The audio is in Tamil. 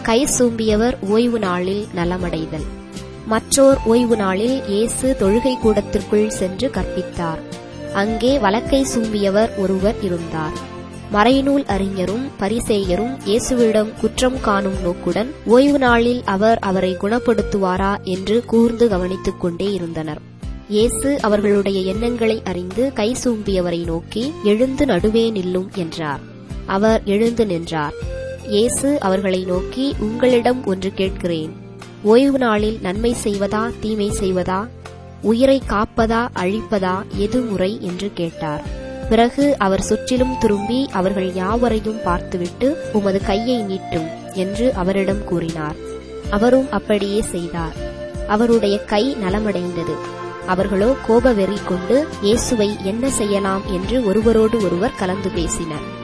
கை சூம்பியவர் ஓய்வு நாளில் நலமடைதல் மற்றோர் ஓய்வு நாளில் இயேசு தொழுகை கூடத்திற்குள் சென்று கற்பித்தார் அங்கே வலக்கை சூம்பியவர் ஒருவர் இருந்தார் மறைநூல் அறிஞரும் பரிசேயரும் இயேசுவிடம் குற்றம் காணும் நோக்குடன் ஓய்வு நாளில் அவர் அவரை குணப்படுத்துவாரா என்று கூர்ந்து கவனித்துக் கொண்டே இருந்தனர் இயேசு அவர்களுடைய எண்ணங்களை அறிந்து கை சூம்பியவரை நோக்கி எழுந்து நடுவே நில்லும் என்றார் அவர் எழுந்து நின்றார் இயேசு அவர்களை நோக்கி உங்களிடம் ஒன்று கேட்கிறேன் ஓய்வு நாளில் நன்மை செய்வதா தீமை செய்வதா உயிரை காப்பதா அழிப்பதா எது முறை என்று கேட்டார் பிறகு அவர் சுற்றிலும் திரும்பி அவர்கள் யாவரையும் பார்த்துவிட்டு உமது கையை நீட்டும் என்று அவரிடம் கூறினார் அவரும் அப்படியே செய்தார் அவருடைய கை நலமடைந்தது அவர்களோ கோபவெறி கொண்டு இயேசுவை என்ன செய்யலாம் என்று ஒருவரோடு ஒருவர் கலந்து பேசினர்